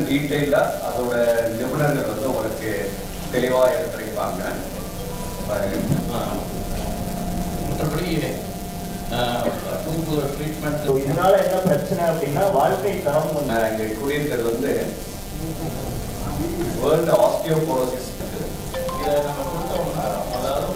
இன்னும் டீட்டெயிலாக அதோட நிபுணர்கள் வந்து உங்களுக்கு தெளிவாக எடுத்துரைப்பாங்க பாருங்க. மற்றபடி அஹ், புது புது ட்ரீட்மெண்ட் So, இதனால என்ன பிரச்சனை அப்படின்னா வாழ்க்கை தரம் வந்து நான் இங்கே கூறியிருக்கிறது வந்து வேர்ல்டு ஆஸ்டியோபோரோசிஸ் இதை நம்ம கொடுத்தோம்னா அதாவது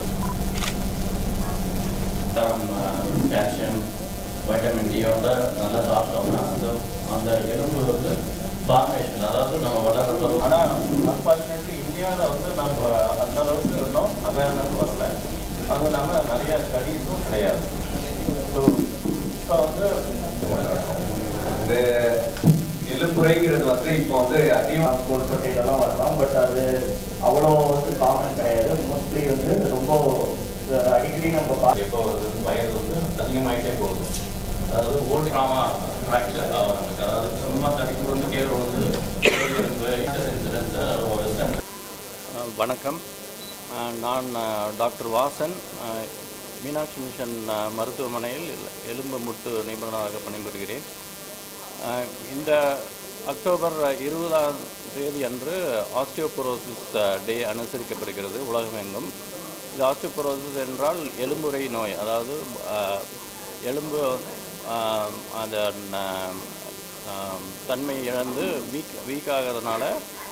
கால்சியம் வைட்டமின் டியோட நல்லா சாப்பிட்டோம்னா அந்த அந்த எலும்பு வந்து ஃபார்மேஷன் அதாவது நம்ம வளர்றது ஆனால் அன்ஃபார்ச்சுனேட்லி இந்தியாவில் வந்து நம்ம அந்த அளவுக்கு இன்னும் அவேர்னஸ் வரல அது இல்லாமல் நிறைய ஸ்டடீஸும் கிடையாது ஸோ இப்போ வந்து இந்த எலும்புரைங்கிறது வந்து இப்போ வந்து அதிகமாக தோள்பட்டை இதெல்லாம் வரலாம் பட் அது அவ்வளோ வந்து காமன் கிடையாது மோஸ்ட்லி வந்து ரொம்ப அஹ், அடிக்கடி நம்ம பார்க்க எப்போ வருது வயது வந்து அதிகமாகிட்டே போகுது அதாவது ஓல்டு ட்ராமா ஃப்ராக்சர் ஆகிறாங்க அதாவது சும்மா தடிக்கு வந்து கேர் வந்து இன்சிடென்ஸ் வெஸ்டர்ன் வணக்கம் அஹ் நான் அஹ், டாக்டர் வாசன் அஹ், மீனாட்சி மிஷன் அஹ், மருத்துவமனையில் எலும்பு முட்டு நிபுணராக பணிபுரிகிறேன் அஹ், இந்த அக்டோபர் இருபதாம் தேதி அன்று ஆஸ்டியோபோரோசிஸ் டே அனுசரிக்கப்படுகிறது உலகமெங்கும் இது ஆஸ்டியோபோரோசிஸ் என்றால் எலும்புரை நோய் அதாவது அஹ், எலும்பு அஹ், அந்த ந- அஹ், தன்மை இழந்து வீக் வீக் ஆகிறதுனால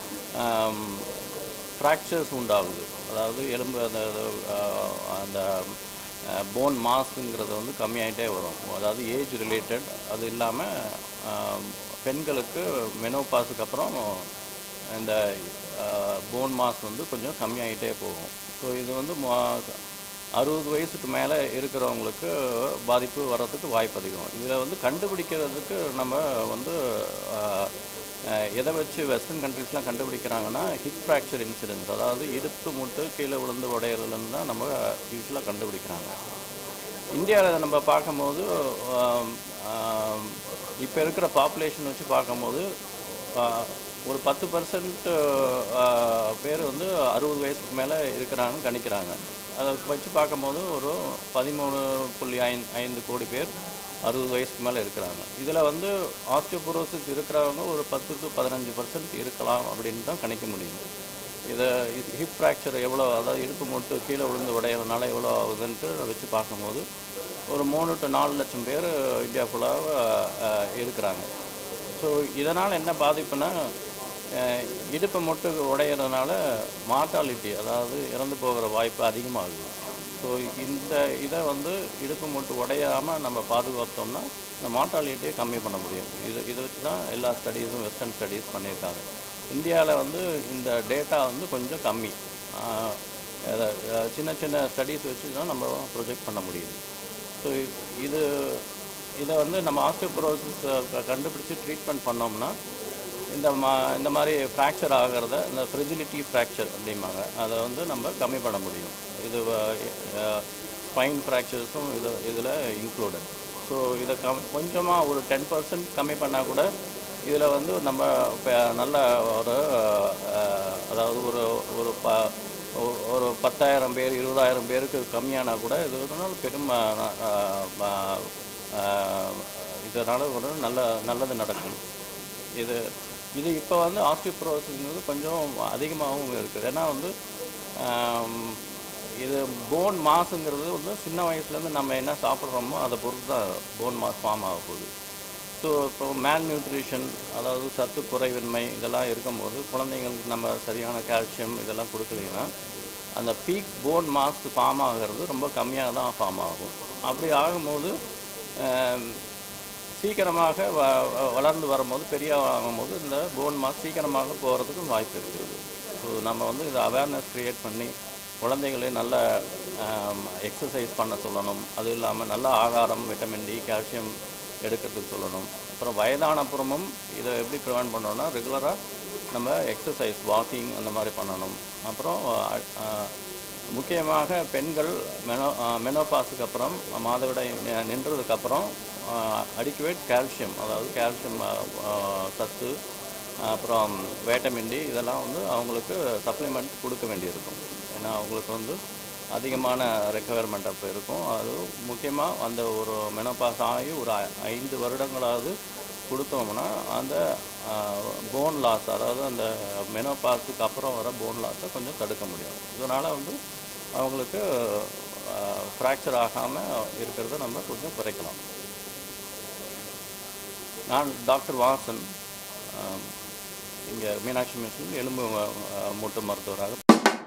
ஃப்ராக்சர்ஸ் உண்டாகுது அதாவது எலும்பு அந்த அஹ், அந்த போன் மாஸுங்கிறது வந்து கம்மியாயிட்டே வரும் அதாவது ஏஜ் ரிலேட்டட் அது இல்லாமல் பெண்களுக்கு மெனோபாஸுக்கு அப்புறம் இந்த போன் மாஸ் வந்து கொஞ்சம் கம்மியாயிட்டே போகும் ஸோ இது வந்து மொ- அறுபது வயசுக்கு மேலே இருக்கிறவங்களுக்கு பாதிப்பு வர்றதுக்கு வாய்ப்பு அதிகம் இதில் வந்து கண்டுபிடிக்கிறதுக்கு நம்ம வந்து ஆஹ், ஆஹ், எதை வச்சு வெஸ்டர்ன் கண்ட்ரீஸ்லாம் கண்டுபிடிக்கிறாங்கன்னா ஹிப் ஃப்ராக்சர் இன்சிடென்ஸ் அதாவது இடுப்பு முட்டு கீழே விழுந்து உடையிறதுலேருந்து தான் நம்ம யூஸ்வலாக கண்டுபிடிக்கிறாங்க இந்தியாவில் நம்ம பார்க்கும்போது இப்போ இருக்கிற பாப்புலேஷன் வச்சு பார்க்கும்போது ஆஹ், ஒரு பத்து பர்சன்ட் பேர் வந்து அறுபது வயசுக்கு மேலே இருக்கிறாங்கன்னு கணிக்கிறாங்க அதை வச்சு பார்க்கும்போது ஒரு பதிமூணு புள்ளி ஐந்து ஐந்து கோடி பேர் அறுபது வயசுக்கு மேலே இருக்கிறாங்க இதில் வந்து ஆஸ்டியோபோரோசிஸ் இருக்கிறவங்க ஒரு பத்து டு பதினஞ்சு பர்சன்ட் இருக்கலாம் அப்படின்னு தான் கணிக்க முடியும் இதை ஹிப் ஃப்ராக்சர் எவ்வளோ அதாவது இடுப்பு மூட்டு கீழே விழுந்து உடையறதுனால எவ்வளோ ஆகுதுன்ட்டு வச்சு பார்க்கும்போது ஒரு மூணு டு நாலு லட்சம் பேர் இந்தியா ஃபுல்லாக இருக்கிறாங்க ஸோ இதனால் என்ன பாதிப்புனா அஹ், இடுப்பு மூட்டு உடையிறதுனால மார்ட்டாலிட்டி அதாவது இறந்து போகிற வாய்ப்பு அதிகமாகுது ஸோ இந்த இதை வந்து இடுப்பு மூட்டு உடையாமல் நம்ம பாதுகாத்தோம்னா இந்த மார்ட்டாலிட்டியை கம்மி பண்ண முடியும் இது இதை வச்சு தான் எல்லா ஸ்டடீஸும் வெஸ்டர்ன் ஸ்டடீஸ் பண்ணியிருக்காங்க இந்தியாவில் வந்து இந்த டேட்டா வந்து கொஞ்சம் கம்மி ஆஹ், அத- அஹ், சின்ன சின்ன ஸ்டடீஸ் வச்சு தான் நம்ம ப்ரொஜெக்ட் பண்ண முடியுது ஸோ இது இதை வந்து நம்ம ஆஸ்டியோபோரோசிஸ் கண்டுபிடிச்சி ட்ரீட்மெண்ட் பண்ணோம்னா இந்த மா இந்த மாதிரி ஃப்ராக்சர் ஆகிறத இந்த ஃப்ரிஜிலிட்டி ஃப்ராக்சர் அப்படிம்பாங்க அதை வந்து நம்ம கம்மி பண்ண முடியும் இது ஸ்பைன் ஃப்ராக்சர்ஸும் இது இதில் இன்க்ளூடட் ஸோ இதை கம் கொஞ்சமாக ஒரு டென் பர்சன்ட் கம்மி பண்ணால் கூட இதில் வந்து நம்ம இப்போ நல்ல ஒரு அஹ், அதாவது ஒரு ஒரு ப ஒ- ஒரு பத்தாயிரம் பேர் இருபதாயிரம் பேருக்கு கம்மியானா கூட இது ஒரு பெரும் அஹ், அஹ், அஹ், இதனால் ஒரு நல்ல நல்லது நடக்கும் இது இது இப்போ வந்து ஆஸ்டியோபோரோசிஸ்ங்கிறது கொஞ்சம் அதிகமாகவும் இருக்குது ஏன்னா வந்து ஆம், இது போன் மாஸுங்கிறது வந்து சின்ன வயசுலேருந்து நம்ம என்ன சாப்பிட்றோமோ அதை பொறுத்து தான் போன் மாஸ் ஃபார்ம் ஆக போகுது ஸோ இப்போ மேல் நியூட்ரிஷன் அதாவது சத்து குறைவின்மை இதெல்லாம் இருக்கும்போது குழந்தைங்களுக்கு நம்ம சரியான கால்சியம் இதெல்லாம் கொடுக்கலைன்னா அந்த பீக் போன் மாஸ் ஃபார்ம் ஆகிறது ரொம்ப கம்மியாக தான் ஃபார்ம் ஆகும் அப்படி ஆகும்போது ஆம், சீக்கிரமாக வ வ- வளர்ந்து வரும்போது பெரிய ஆகும்போது இந்த போன் மாஸ் சீக்கிரமாக போகிறதுக்கும் வாய்ப்பு இருக்குது ஸோ நம்ம வந்து இதை அவேர்னஸ் க்ரியேட் பண்ணி குழந்தைகளை நல்ல எக்ஸசைஸ் பண்ண சொல்லணும் அது இல்லாமல் நல்ல ஆகாரம் விட்டமின் டி கால்சியம் எடுக்கிறதுக்கு சொல்லணும் அப்புறம் வயதான அப்புறமும் இதை எப்படி ப்ரிவெண்ட் பண்ணணும்னா ரெகுலராக நம்ம எக்ஸசைஸ் வாக்கிங் அந்த மாதிரி பண்ணணும் அப்புறம் அஹ், அஹ், முக்கியமாக பெண்கள் மெனோ மெனோபாஸுக்கு அப்புறம் மாதவிடாய் நி- நின்றதுக்கு அப்புறம் அடிக்குவேட் கால்சியம் அதாவது கால்சியம் சத்து அப்புறம் வைட்டமின் டி இதெல்லாம் வந்து அவங்களுக்கு சப்ளிமெண்ட் கொடுக்க வேண்டியிருக்கும் ஏன்னா அவங்களுக்கு வந்து அதிகமான ரெக்குவயர்மெண்ட் அப்போ இருக்கும் அது முக்கியமாக அந்த ஒரு மெனோபாஸ் ஆகி ஒரு ஐ- ஐந்து வருடங்களாவது கொடுத்தோம்னா அந்த போன் லாஸ் அதாவது அந்த மெனோபாஸுக்கு அப்புறம் வர போன் லாஸை கொஞ்சம் தடுக்க முடியும் இதனால் வந்து அவங்களுக்கு ஃப்ராக்சர் ஆகாமல் இருக்கிறத நம்ம கொஞ்சம் குறைக்கலாம் நான் டாக்டர் வாசன் இங்கே மீனாட்சி மிஷன் எலும்பு அஹ், மூட்டு மருத்துவராக